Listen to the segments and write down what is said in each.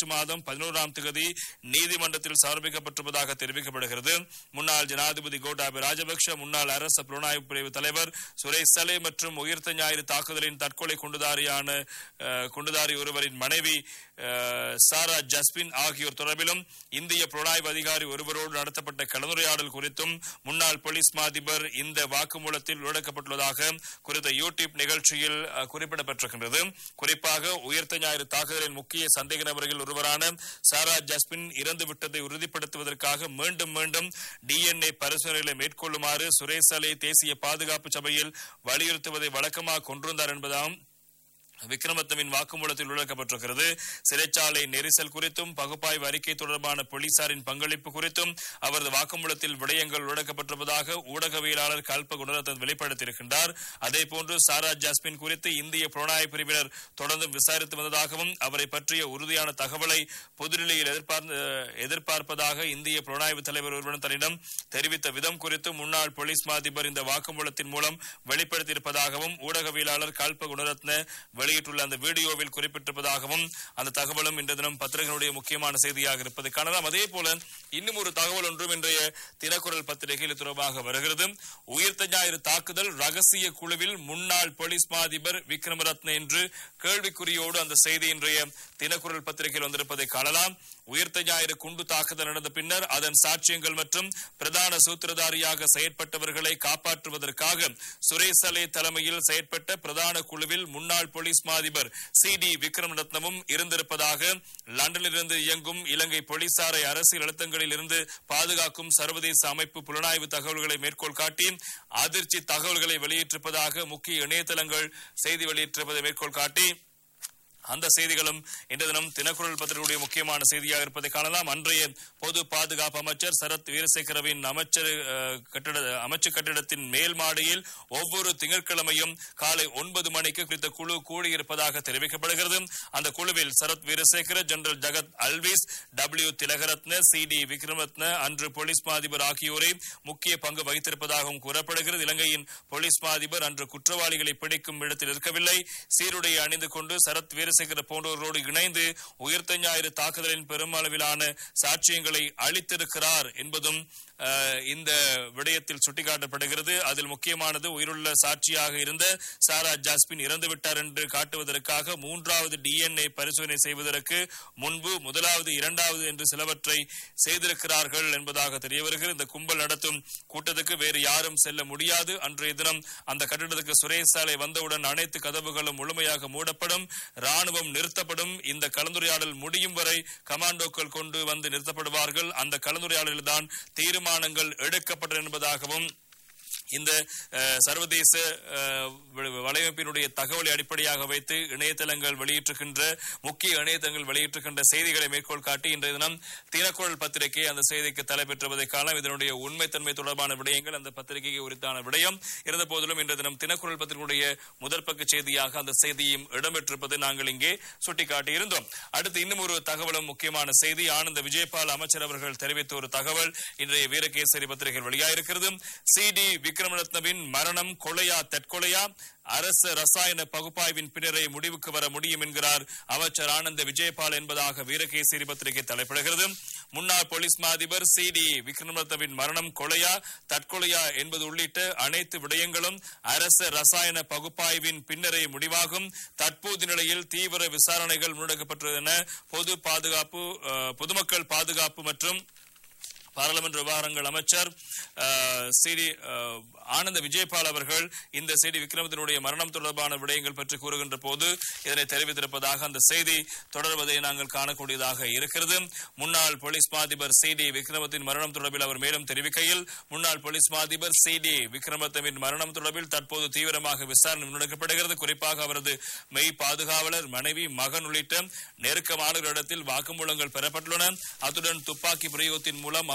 March மாதம் பதினோராம் தேதி நீதிமன்றத்தில் சமர்ப்பிக்கப்பட்டிருப்பதாக தெரிவிக்கப்படுகிறது முன்னாள் ஜனாதிபதி கோட்டாபய ராஜபக்ஷ முன்னாள் அரசு புலனாய்வு பிரிவு தலைவர் சுரேஷ் சலே மற்றும் உயிர்த்த ஞாயிறு தாக்குதலின் தற்கொலை குண்டுதாரியான அஹ், குண்டுதாரி ஒருவரின் மனைவி அஹ், சாரா ஜஸ்பின் ஆகியோர் தொடர்பிலும் இந்திய புலனாய்வு அதிகாரி ஒருவரோடு நடத்தப்பட்ட கலந்துரையாடல் குறித்தும் முன்னாள் போலீஸ் மா அதிபர் இந்த வாக்குமூலத்தில் உள்ளடக்கப்பட்டுள்ளதாக குறித்த யூடியூப் நிகழ்ச்சியில் அஹ், குறிப்பிடப்பட்டிருக்கின்றது குறிப்பாக உயிர்த்த ஞாயிறு தாக்குதலின் முக்கிய சந்தேக நபர்கள் ஒருவரான சாரா ஜஸ்பின் இறந்து விட்டதை உறுதிப்படுத்துவதற்காக மீண்டும் மீண்டும் டிஎன்ஏ பரிசோதனைகளை மேற்கொள்ளுமாறு சுரேஷ் அலை தேசிய பாதுகாப்பு சபையில் வலியுறுத்துவதை வழக்கமாக கொண்டிருந்தார் என்பதாம் விக்ரமத்தவின் வாக்குமூலத்தில் உள்ளடக்கப்பட்டிருக்கிறது சிறைச்சாலை நெரிசல் குறித்தும் பகுப்பாய்வு அறிக்கை தொடர்பான போலீசாரின் பங்களிப்பு குறித்தும் அவரது வாக்குமூலத்தில் விடயங்கள் உள்ளடக்கப்பட்டிருப்பதாக ஊடகவியலாளர் கல்ப குணரத்தன் வெளிப்படுத்தியிருக்கின்றார் அதேபோன்று சாரா ஜாஸ்மின் குறித்து இந்திய புலனாய்வு பிரிவினர் தொடர்ந்து விசாரித்து வந்ததாகவும் அவரை பற்றிய உறுதியான தகவலை புதுடில்லியில் எதிர்பார்ந்த எதிர்பார்ப்பதாக இந்திய புலனாய்வு தலைவர் ஒருவன் தன்னிடம் தெரிவித்த விதம் குறித்து முன்னாள் போலீஸ் மா அதிபர் இந்த வாக்குமூலத்தின் மூலம் வெளிப்படுத்தியிருப்பதாகவும் ஊடகவியலாளர் கல்ப குணரத்ன வெளியிட்டுள்ள அந்த வீடியோவில் குறிப்பிட்டிருப்பதாகவும் அந்த தகவலும் இன்று தினம் பத்திரிகைகளுடைய முக்கியமான செய்தியாக இருப்பதை காணலாம் அதே போல இன்னும் ஒரு தகவல் ஒன்றும் இன்றைய தினக்குரல் பத்திரிகையில் இது தொடர்பாக வருகிறது உயிர்த்த ஞாயிறு தாக்குதல் ரகசிய குழுவில் முன்னாள் போலீஸ் மா அதிபர் விக்ரமரத்ன என்று கேள்விக்குறியோடு அந்த செய்தி இன்றைய தினக்குரல் பத்திரிகையில் வந்திருப்பதை காணலாம் உயிர்த்த ஞாயிறு குண்டு தாக்குதல் நடந்த பின்னர் அதன் சாட்சியங்கள் மற்றும் பிரதான சூத்திரதாரியாக செயற்பட்டவர்களை காப்பாற்றுவதற்காக சுரேஷ் அலே தலைமையில் செயற்பட்ட பிரதான குழுவில் முன்னாள் போலீஸ் மா அதிபர் சி டி விக்ரமரத்னமும் இருந்திருப்பதாக லண்டனிலிருந்து இயங்கும் இலங்கை போலீசாரை அரசியல் அழுத்தங்களில் இருந்து பாதுகாக்கும் சர்வதேச அமைப்பு புலனாய்வு தகவல்களை மேற்கோள் காட்டி அதிர்ச்சி தகவல்களை வெளியிட்டிருப்பதாக முக்கிய இணையதளங்கள் செய்தி வெளியிட்டிருப்பதை மேற்கோள் காட்டி அந்த செய்திகளும் இன்று தினம் தினக்குரல் பத்திரிகையுடைய முக்கியமான செய்தியாக இருப்பதை காணலாம் அன்றைய பொது பாதுகாப்பு அமைச்சர் சரத் வீரசேகரவின் அமைச்சர் அஹ், கட்டிட அமைச்சு கட்டிடத்தின் மேல் மாடியில் ஒவ்வொரு திங்கட்கிழமையும் காலை ஒன்பது மணிக்கு குறித்த குழு கூடியிருப்பதாக தெரிவிக்கப்படுகிறது அந்த குழுவில் Sarath Weerasekara general Jagath Alwis W Thilakaratne C D Wickramaratne அன்று போலீஸ் மா அதிபர் ஆகியோரை முக்கிய பங்கு வகித்திருப்பதாகவும் கூறப்படுகிறது இலங்கையின் போலீஸ் மா அதிபர் அன்று குற்றவாளிகளை பிடிக்கும் இடத்தில் இருக்கவில்லை சீருடையை அணிந்து கொண்டு சரத் வீரசேகர போன்றோரோடு இணைந்து உயிர்த்த ஞாயிறு தாக்குதலின் பெருமளவிலான சாட்சியங்களை அளித்திருக்கிறார் என்பதும் அஹ், இந்த விடயத்தில் சுட்டிக்காட்டப்படுகிறது அதில் முக்கியமானது உயிருள்ள சாட்சியாக இருந்த சாரா ஜாஸ்பின் இறந்துவிட்டார் என்று காட்டுவதற்காக மூன்றாவது டிஎன்ஏ பரிசோதனை செய்வதற்கு முன்பு முதலாவது இரண்டாவது என்று சிலவற்றை செய்திருக்கிறார்கள் என்பதாக தெரிய வருகிறது இந்த கும்பல் நடத்தும் கூட்டத்துக்கு வேறு யாரும் செல்ல முடியாது அன்றைய தினம் அந்த கட்டிடத்துக்கு சுரேஷ் சாலை வந்தவுடன் அனைத்து கதவுகளும் முழுமையாக மூடப்படும் ராணுவம் நிறுத்தப்படும் இந்த கலந்துரையாடல் முடியும் வரை கமாண்டோக்கள் கொண்டு வந்து நிறுத்தப்படுவார்கள் அந்த கலந்துரையாடலில் தான் தீர்மானங்கள் எடுக்கப்படும் என்பதாகவும் இந்த அஹ், சர்வதேச அஹ், வ- வலையமைப்பினுடைய தகவலை அடிப்படையாக வைத்து இணையதளங்கள் வெளியிட்டிருக்கின்ற முக்கிய இணையதளங்கள் வெளியிட்டிருக்கின்ற செய்திகளை மேற்கோள் காட்டி இன்றைய தினம் தினக்குரல் பத்திரிகை அந்த செய்திக்கு தலைப்பெற்றுவதை காணலாம் இதனுடைய உண்மைத்தன்மை தொடர்பான விடயங்கள் அந்த பத்திரிகைக்கு உரித்தான விடயம் இருந்த போதிலும் இன்றைய தினம் தினக்குரல் பத்திரிகையுடைய முதற் பக்க செய்தியாக அந்த செய்தியும் இடம்பெற்றிருப்பதை நாங்கள் இங்கே சுட்டிக்காட்டியிருந்தோம் அடுத்து இன்னும் ஒரு தகவலும் முக்கியமான செய்தி ஆனந்த விஜயபால் அமைச்சர் அவர்கள் தெரிவித்த ஒரு தகவல் இன்றைய வீரகேசரி பத்திரிகையில் வெளியாயிருக்கிறது சி டி விக்ரமரத்னவின் மரணம் கொலையா தற்கொலையா அரசு ரசாயன பகுப்பாய்வின் பின்னரே முடிவுக்கு வர முடியும் என்கிறார் அமைச்சர் ஆனந்த விஜயபால் என்பதாக வீரகேசரி பத்திரிகை தலைப்பிடுகிறது முன்னாள் போலீஸ் மா அதிபர் சி டி விக்ரமரத்னவின் மரணம் கொலையா தற்கொலையா என்பது உள்ளிட்ட அனைத்து விடயங்களும் அரசு ரசாயன பகுப்பாய்வின் பின்னரே முடிவாகும் தற்போது நிலையில் தீவிர விசாரணைகள் முன்னெடுக்கப்பட்டுள்ளது என பொது பாதுகாப்பு அஹ், பொதுமக்கள் பாதுகாப்பு மற்றும் பாராளுமன்ற விவகாரங்கள் அமைச்சர் அஹ், சிடி அஹ், ஆனந்த விஜயபால் அவர்கள் இந்த செய்தி விக்ரமத்தினுடைய மரணம் தொடர்பான விடயங்கள் பற்றி கூறுகின்ற போது இதனை தெரிவித்திருப்பதாக அந்த செய்தி தொடர்வதை நாங்கள் காணக்கூடியதாக இருக்கிறது முன்னாள் போலீஸ் மாதிபர் சி டி விக்ரமத்தின் மரணம் தொடர்பில் அவர் மேலும் தெரிவிக்கையில் முன்னாள் போலீஸ் மாதிபர் சி டி விக்ரமத்தவின் மரணம் தொடர்பில் தற்போது தீவிரமாக விசாரணை முன்னெடுக்கப்படுகிறது குறிப்பாக அவரது மெய் பாதுகாவலர் மனைவி மகன் உள்ளிட்ட நெருக்கமானவர்களிடத்தில் வாக்குமூலங்கள் பெறப்பட்டுள்ளன அத்துடன் துப்பாக்கி பிரயோகத்தின் மூலம் அவர்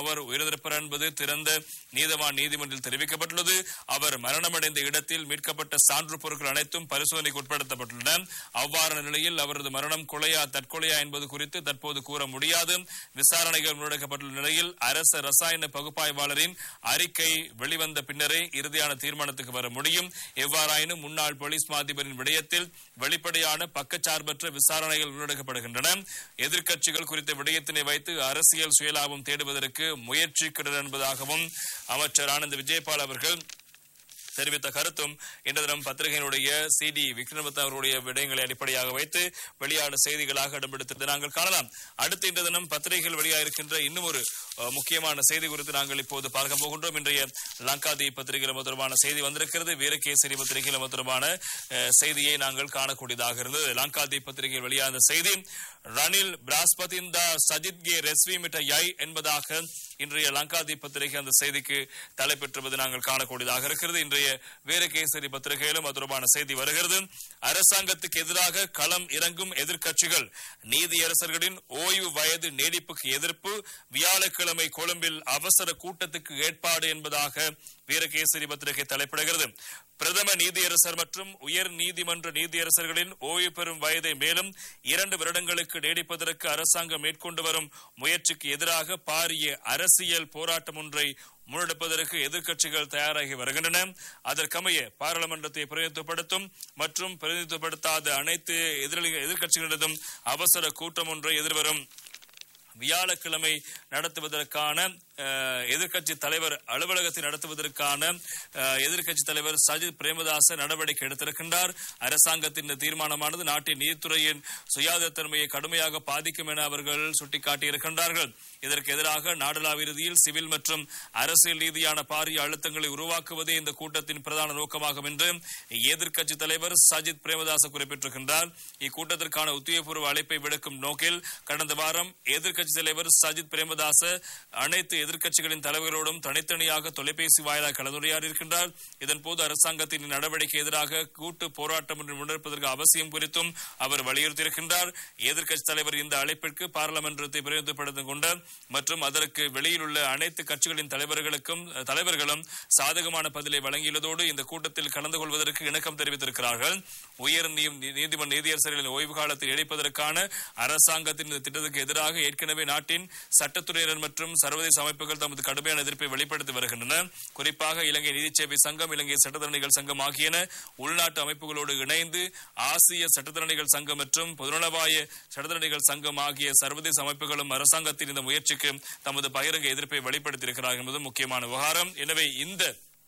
என்பவர் உயிரிழந்திருப்பார் என்பது திறந்த நீதவான் நீதிமன்றில் தெரிவிக்கப்பட்டுள்ளது அவர் மரணமடைந்த இடத்தில் மீட்கப்பட்ட சான்று பொருட்கள் அனைத்தும் பரிசோதனைக்கு உட்படுத்தப்பட்டுள்ளன அவ்வாறான நிலையில் அவரது மரணம் கொலையா தற்கொலையா என்பது குறித்து தற்போது கூற முடியாது விசாரணைகள் முன்னெடுக்கப்பட்டுள்ள நிலையில் அரச ரசாயன பகுப்பாய்வாளரின் அறிக்கை வெளிவந்த பின்னரே இறுதியான தீர்மானத்துக்கு வர முடியும் எவ்வாறாயினும் முன்னாள் போலீஸ் மாதிபரின் விடயத்தில் வெளிப்படையான பக்கச்சார்பற்ற விசாரணைகள் முன்னெடுக்கப்படுகின்றன எதிர்க்கட்சிகள் குறித்த விடயத்தினை வைத்து அரசியல் சுயலாபம் தேடுவதற்கு முயற்சிக்கிறது என்பதாகவும் அமைச்சர் ஆனந்த் விஜயபால் அவர்கள் தெரிவித்த கருத்தும் இன்று தினம் பத்திரிகையினுடைய சி டி விக்ரமத் அவருடைய விடயங்களை அடிப்படையாக வைத்து வெளியான செய்திகளாக இடம்பெடுத்ததை நாங்கள் காணலாம் அடுத்து இன்று தினம் பத்திரிகைகள் வெளியாகிருக்கின்ற இன்னும் ஒரு அஹ், முக்கியமான செய்தி குறித்து நாங்கள் இப்போது பார்க்க போகின்றோம் இன்றைய லங்காதி பத்திரிகையில் தொடர்பான செய்தி வந்திருக்கிறது வீரகேசரி பத்திரிகையில் தொடர்பான அஹ், செய்தியை நாங்கள் காணக்கூடியதாக இருந்தது லங்காதி பத்திரிகையில் வெளியான செய்தி ரணில் பிராஸ்பதிந்த சஜித் கே ரெஸ்வி மிட்ட யை என்பதாக இன்றைய லங்காதி பத்திரிகை அந்த செய்திக்கு தலைப்பெற்றுவது நாங்கள் காணக்கூடியதாக இருக்கிறது இன்றைய வீரகேசரி பத்திரிகையிலும் அது தொடர்பான செய்தி வருகிறது அரசாங்கத்துக்கு எதிராக களம் இறங்கும் எதிர்க்கட்சிகள் நீதியரசர்களின் ஓய்வு வயது நீடிப்புக்கு எதிர்ப்பு வியாழக்கிழமை கொழும்பில் அவசர கூட்டத்துக்கு ஏற்பாடு என்பதாக வீரகேசரி பத்திரிகை தலைப்பிடுகிறது பிரதம நீதியரசர் மற்றும் உயர் நீதிமன்ற நீதியரசர்களின் ஓய்வு பெறும் வயதை மேலும் இரண்டு வருடங்களுக்கு நீடிப்பதற்கு அரசாங்கம் மேற்கொண்டு வரும் முயற்சிக்கு எதிராக பாரிய அரசியல் போராட்டம் ஒன்றை முன்னெடுப்பதற்கு எதிர்க்கட்சிகள் தயாராகி வருகின்றன அதற்கமைய பாராளுமன்றத்தை பிரதிநிதித்துவப்படுத்தும் மற்றும் பிரதிநிதித்துவப்படுத்தாத அனைத்து எதிரொலி எதிர்க்கட்சிகளிடம் அவசர கூட்டம் ஒன்றை எதிர்வரும் வியாழக்கிழமை நடத்துவதற்கான அஹ், எதிர்க்கட்சி தலைவர் அலுவலகத்தை நடத்துவதற்கான அஹ், எதிர்க்கட்சி தலைவர் சஜித் பிரேமதாச நடவடிக்கை எடுத்திருக்கின்றார் அரசாங்கத்தின் இந்த தீர்மானமானது நாட்டின் நீதித்துறையின் சுயாதீனத்தன்மையை கடுமையாக பாதிக்கும் என அவர்கள் சுட்டிக்காட்டியிருக்கின்றார்கள் இதற்கு எதிராக நாடளாவிய ரீதியில் சிவில் மற்றும் அரசியல் ரீதியான பாரிய அழுத்தங்களை உருவாக்குவதே இந்த கூட்டத்தின் பிரதான நோக்கமாகும் என்று எதிர்க்கட்சி தலைவர் சஜித் பிரேமதாச குறிப்பிட்டிருக்கின்றார் இக்கூட்டத்திற்கான உத்தியோகபூர்வ அழைப்பை விடுக்கும் நோக்கில் கடந்த வாரம் எதிர்க்கட்சி தலைவர் சஜித் பிரேமதாச அனைத்து எதிர்க்கட்சிகளின் தலைவர்களோடும் தனித்தனியாக தொலைபேசி வாயிலாக கலந்துரையாடியிருக்கின்றார் இதன்போது அரசாங்கத்தின் நடவடிக்கை எதிராக கூட்டு போராட்டம் ஒன்று முன்னெடுப்பதற்கு அவசியம் குறித்தும் அவர் வலியுறுத்தியிருக்கின்றார் எதிர்க்கட்சி தலைவர் இந்த அழைப்பிற்கு பாராளுமன்றத்தை பிரதிநிதிப்படுத்திக் கொண்ட மற்றும் அதற்கு வெளியில் உள்ள அனைத்து கட்சிகளின் தலைவர்களுக்கும் தலைவர்களும் சாதகமான பதிலை வழங்கியுள்ளதோடு இந்த கூட்டத்தில் கலந்து கொள்வதற்கு இணக்கம் தெரிவித்திருக்கிறார்கள் உயர் நீ- நீதிமன்ற நீதியரசர்களின் ஓய்வு காலத்தில் இணைப்பதற்கான அரசாங்கத்தின் இந்த திட்டத்துக்கு எதிராக ஏற்கனவே நாட்டின் சட்டத்துறையினர் மற்றும் சர்வதேச அமைப்புகள் தமது கடுமையான எதிர்ப்பை வெளிப்படுத்தி வருகின்றன குறிப்பாக இலங்கை நீதி சேவை சங்கம் இலங்கை சட்டத்தரணிகள் சங்கம் ஆகியன உள்நாட்டு அமைப்புகளோடு இணைந்து ஆசிய சட்டத்தரணிகள் சங்கம் மற்றும் பொதுநலவாய சட்டத்தரணிகள் சங்கம் ஆகிய சர்வதேச அமைப்புகளும் அரசாங்கத்தின் இந்த முயற்சிக்கு தமது பகிரங்க எதிர்ப்பை வெளிப்படுத்தியிருக்கிறார்கள் என்பது முக்கியமான விவகாரம் எனவே இந்த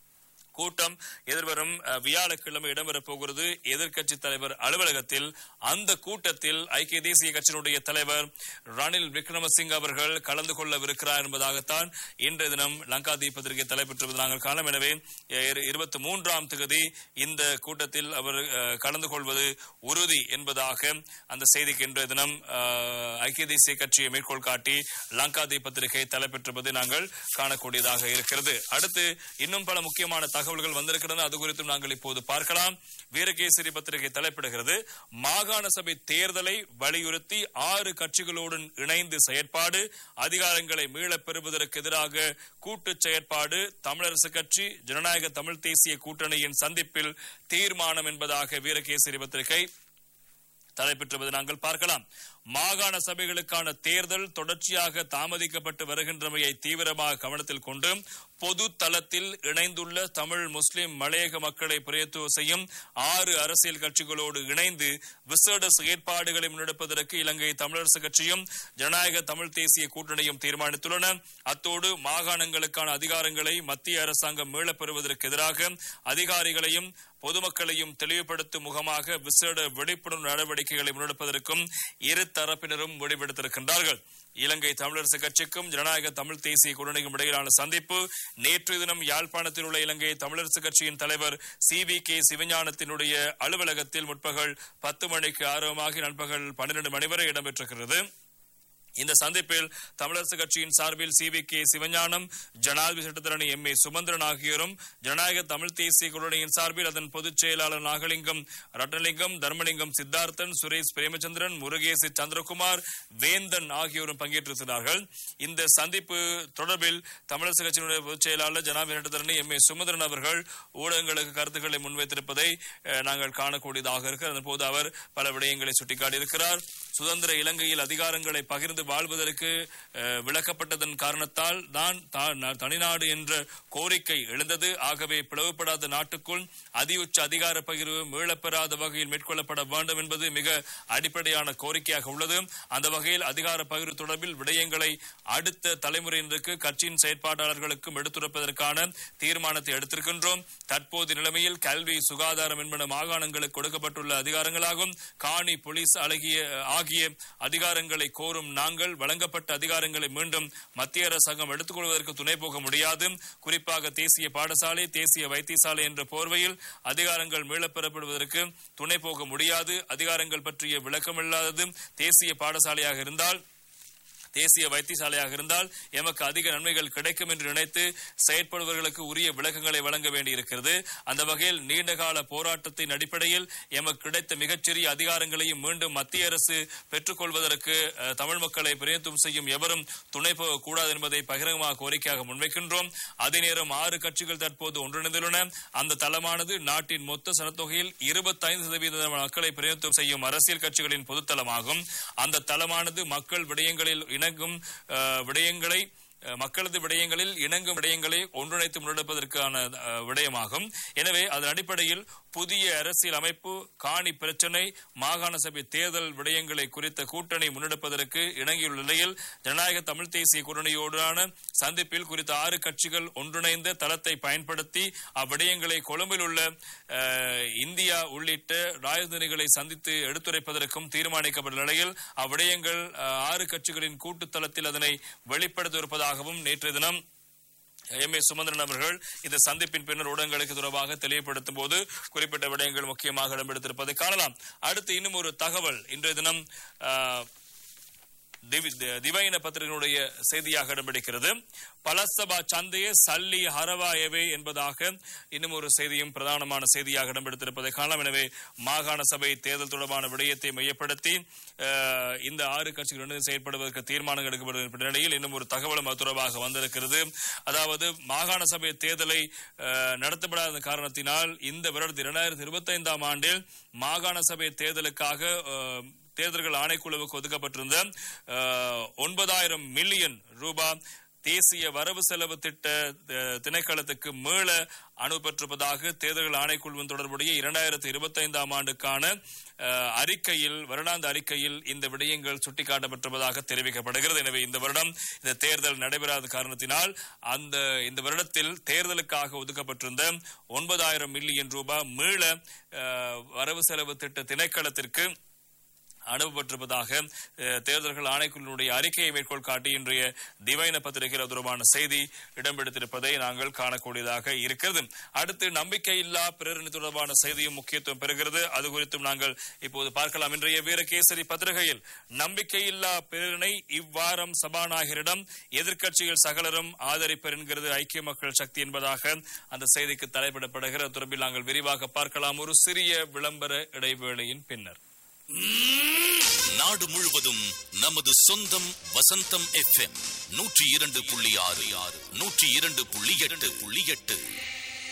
கூட்டம் எதிர்வரும் அஹ், வியாழக்கிழமை இடம்பெறப் போகிறது எதிர்க்கட்சி தலைவர் அலுவலகத்தில் அந்த கூட்டத்தில் ஐக்கிய தேசிய கட்சியினுடைய தலைவர் ரணில் விக்ரமசிங்க அவர்கள் கலந்து கொள்ளவிருக்கிறார் என்பதாகத்தான் இன்றைய தினம் லங்காதீ பத்திரிகை தலைப்பெற்றுவது நாங்கள் காணலாம் எனவே இருபத்தி மூன்றாம் தேதி இந்த கூட்டத்தில் அவர் அஹ், கலந்து கொள்வது உறுதி என்பதாக அந்த செய்திக்கு இன்றைய தினம் அஹ், ஐக்கிய தேசிய கட்சியை மேற்கோள் காட்டி லங்காதீ பத்திரிகை தலைப்பெற்றுவது நாங்கள் காணக்கூடியதாக இருக்கிறது அடுத்து இன்னும் பல முக்கியமான தகவல்கள் வந்திருக்கின்றன அது குறித்தும் நாங்கள் இப்போது பார்க்கலாம் வீரகேசரி பத்திரிகை தலைப்பிடுகிறது மாகாண சபை தேர்தலை வலியுறுத்தி ஆறு கட்சிகளுடன் இணைந்து செயற்பாடு அதிகாரங்களை மீளப் பெறுவதற்கு எதிராக கூட்டு செயற்பாடு தமிழரசு கட்சி ஜனநாயக தமிழ் தேசிய கூட்டணியின் சந்திப்பில் தீர்மானம் என்பதாக வீரகேசரி பத்திரிகை தலைப்பெற்றுவது நாங்கள் பார்க்கலாம் மாகாண சபைகளுக்கான தேர்தல் தொடர்ச்சியாக தாமதிக்கப்பட்டு வருகின்றமையை தீவிரமாக கவனத்தில் கொண்டு பொது தளத்தில் இணைந்துள்ள தமிழ் முஸ்லிம் மலையக மக்களை பிரயத்துவம் செய்யும் ஆறு அரசியல் கட்சிகளோடு இணைந்து விசேட செயற்பாடுகளை முன்னெடுப்பதற்கு இலங்கை தமிழரசு கட்சியும் ஜனநாயக தமிழ் தேசிய கூட்டணியும் தீர்மானித்துள்ளன அத்தோடு மாகாணங்களுக்கான அதிகாரங்களை மத்திய அரசாங்கம் மீளப் பெறுவதற்கு எதிராக அதிகாரிகளையும் பொதுமக்களையும் தெளிவுபடுத்தும் முகமாக விசேட விழிப்புணர்வு நடவடிக்கைகளை முன்னெடுப்பதற்கும் இரு தரப்பினரும் முடிவெடுத்திருக்கின்றார்கள் இலங்கை தமிழரசு கட்சிக்கும் ஜனநாயக தமிழ் தேசிய கூட்டணிக்கும் இடையிலான சந்திப்பு நேற்று தினம் யாழ்ப்பாணத்தில் உள்ள இலங்கை தமிழரசு கட்சியின் தலைவர் சி வி கே சிவஞானத்தினுடைய அலுவலகத்தில் முற்பகல் பத்து மணிக்கு ஆரம்பமாகி நண்பகல் பன்னிரண்டு மணி வரை இடம்பெற்றிருக்கிறது இந்த சந்திப்பில் தமிழரசு கட்சியின் சார்பில் சி வி கே சிவஞானம் ஜனாதிபதி சட்டத்தரணி எம் ஏ சுமந்திரன் ஆகியோரும் ஜனநாயக தமிழ் தேசிய கூட்டணியின் சார்பில் அதன் பொதுச் செயலாளர் நாகலிங்கம் ரத்னலிங்கம் தர்மலிங்கம் சித்தார்த்தன் சுரேஷ் பிரேமச்சந்திரன் முருகேசி சந்திரகுமார் வேந்தன் ஆகியோரும் பங்கேற்றிருக்கிறார்கள் இந்த சந்திப்பு தொடர்பில் தமிழரசு கட்சியினுடைய பொதுச் செயலாளர் ஜனாதிபதி சட்டத்தரணி எம் ஏ சுமந்திரன் அவர்கள் ஊடகங்களுக்கு கருத்துக்களை முன்வைத்திருப்பதை அஹ், நாங்கள் காணக்கூடியதாக இருக்கிறது அதன்போது அவர் பல விடயங்களை சுட்டிக்காட்டியிருக்கிறார் சுதந்திர இலங்கையில் அதிகாரங்களை பகிர்ந்து வாழ்வதற்கு அஹ், விளக்கப்பட்டதன் காரணத்தால் தான் தா- ந- தனிநாடு என்ற கோரிக்கை எழுந்தது ஆகவே பிளவுபடாத நாட்டுக்குள் அதியுச்ச அதிகார பகிர்வு மீளப்பெறாத வகையில் மேற்கொள்ளப்பட வேண்டும் என்பது மிக அடிப்படையான கோரிக்கையாக உள்ளது அந்த வகையில் அதிகார பகிர்வு தொடர்பில் விடயங்களை அடுத்த தலைமுறையினருக்கு கட்சியின் செயற்பாட்டாளர்களுக்கும் எடுத்துரைப்பதற்கான தீர்மானத்தை எடுத்திருக்கின்றோம் தற்போது நிலைமையில் கல்வி சுகாதாரம் என்பன மாகாணங்களுக்கு கொடுக்கப்பட்டுள்ள அதிகாரங்களாகும் காணி போலீஸ் அழகிய ஆகிய அதிகாரங்களை கோரும் நாங்கள் வழங்கப்பட்ட அதிகாரங்களை மீண்டும் மத்திய அரசாங்கம் எடுத்துக்கொள்வதற்கு துணை போக முடியாது குறிப்பாக தேசிய பாடசாலை தேசிய வைத்தியசாலை என்ற போர்வையில் அதிகாரங்கள் மீளப்பெறப்படுவதற்கு துணை போக முடியாது அதிகாரங்கள் பற்றிய விளக்கமில்லாதது தேசிய பாடசாலையாக இருந்தால் தேசிய வைத்தியசாலையாக இருந்தால் எமக்கு அதிக நன்மைகள் கிடைக்கும் என்று நினைத்து செயற்படுபவர்களுக்கு உரிய விளக்கங்களை வழங்க வேண்டியிருக்கிறது அந்த வகையில் நீண்டகால போராட்டத்தின் அடிப்படையில் எமக்கு கிடைத்த மிகச்சிறிய அதிகாரங்களையும் மீண்டும் மத்திய அரசு பெற்றுக்கொள்வதற்கு அஹ், தமிழ் மக்களை பிரதிநிதித்துவம் செய்யும் எவரும் துணை போகக்கூடாது என்பதை பகிரங்கமாக கோரிக்கையாக முன்வைக்கின்றோம் அதே நேரம் ஆறு கட்சிகள் தற்போது ஒன்றிணைந்துள்ளன அந்த தளமானது நாட்டின் மொத்த சனத்தொகையில் இருபத்தைந்து சதவீத மக்களை பிரதிநிதித்துவம் செய்யும் அரசியல் கட்சிகளின் பொதுத்தளமாகும் அந்த தளமானது மக்கள் விடயங்களில் இணங்கும் அஹ், விடயங்களை அஹ், மக்களது விடயங்களில் இணங்கும் விடயங்களை ஒன்றிணைத்து முன்னெடுப்பதற்கான அஹ், விடயமாகும் எனவே அதன் அடிப்படையில் புதிய அரசியல் அமைப்பு காணி பிரச்சினை மாகாண சபை தேர்தல் விடயங்களை குறித்த கூட்டணி முன்னெடுப்பதற்கு இணங்கியுள்ள நிலையில் ஜனநாயக தமிழ் தேசிய கூட்டணியோடான சந்திப்பில் குறித்த ஆறு கட்சிகள் ஒன்றிணைந்த தளத்தை பயன்படுத்தி அவ்விடயங்களை கொழும்பில் உள்ள அஹ், இந்தியா உள்ளிட்ட ராஜதானிகளை சந்தித்து எடுத்துரைப்பதற்கும் தீர்மானிக்கப்பட்ட நிலையில் அவ்விடயங்கள் அஹ், ஆறு கட்சிகளின் கூட்டுத்தளத்தில் அதனை வெளிப்படுத்தியிருப்பதாகவும் நேற்றைய தினம் எம் ஏ சுமந்திரன் அவர்கள் இந்த சந்திப்பின் பின்னர் ஊடகங்களுக்கு தொடர்பாக தெளிவுபடுத்தும் போது குறிப்பிட்ட விடயங்கள் முக்கியமாக இடம்பெடுத்திருப்பதை காணலாம் அடுத்து இன்னும் ஒரு தகவல் இன்றைய தினம் ஆஹ், திவி- தி- திவைன பத்திரிகையினுடைய செய்தியாக இடம்பிடிக்கிறது பலசபா சந்தையே சல்லி ஹரவாயவே என்பதாக இன்னும் ஒரு செய்தியும் பிரதானமான செய்தியாக இடம்பெடுத்திருப்பதை காணலாம் எனவே மாகாண சபை தேர்தல் தொடர்பான விடயத்தை மையப்படுத்தி அஹ், இந்த ஆறு கட்சிகள் இணைந்து செயற்படுவதற்கு தீர்மானம் எடுக்கப்படும் நிலையில் இன்னும் ஒரு தகவலும் அது தொடர்பாக வந்திருக்கிறது அதாவது மாகாண சபை தேர்தலை அஹ், நடத்தப்படாத காரணத்தினால் இந்த வருடத்தில் இரண்டாயிரத்தி இருபத்தைந்தாம் ஆண்டில் மாகாண சபை தேர்தலுக்காக அஹ், தேர்தல்கள் ஆணைக்குழுவுக்கு ஒதுக்கப்பட்டிருந்த அஹ், ஒன்பதாயிரம் மில்லியன் ரூபாய் தேசிய வரவு செலவு திட்ட அஹ், திணைக்களத்துக்கு மீள அனுப்பப்பட்டிருப்பதாக தேர்தல்கள் ஆணைக்குழுவின் தொடர்புடைய இரண்டாயிரத்தி இருபத்தைந்தாம் ஆண்டுக்கான அஹ், அறிக்கையில் வருடாந்த அறிக்கையில் இந்த விடயங்கள் சுட்டிக்காட்டப்பட்டிருப்பதாக தெரிவிக்கப்படுகிறது எனவே இந்த வருடம் இந்த தேர்தல் நடைபெறாத காரணத்தினால் அந்த இந்த வருடத்தில் தேர்தலுக்காக ஒதுக்கப்பட்டிருந்த ஒன்பதாயிரம் மில்லியன் ரூபாய் மீள அஹ், வரவு செலவு திட்ட திணைக்களத்திற்கு அனுப்பப்பட்டிருப்பதாக அஹ், தேர்தல்கள் ஆணைக்குழுவினுடைய அறிக்கையை மேற்கோள் காட்டி இன்றைய திவைன பத்திரிகையில் அது தொடர்பான செய்தி இடம்பெடுத்திருப்பதை நாங்கள் காணக்கூடியதாக இருக்கிறது அடுத்து நம்பிக்கையில்லா பிரேரணை தொடர்பான செய்தியும் முக்கியத்துவம் பெறுகிறது அது குறித்தும் நாங்கள் இப்போது பார்க்கலாம் இன்றைய வீரகேசரி பத்திரிகையில் நம்பிக்கையில்லா பிரேரணை இவ்வாரம் சபாநாயகரிடம் எதிர்க்கட்சிகள் சகலரும் ஆதரிப்பர் என்கிறது ஐக்கிய மக்கள் சக்தி என்பதாக அந்த செய்திக்கு தலைப்பிடப்படுகிறது அது தொடர்பில் நாங்கள் விரிவாக பார்க்கலாம் ஒரு சிறிய விளம்பர இடைவேளையின் பின்னர் நாடு முழுவதும் நமது சொந்தம் வசந்தம் எஃப்எம் நூற்றி இரண்டு புள்ளி ஆறு ஆறு நூற்றி இரண்டு புள்ளி எட்டு புள்ளி எட்டு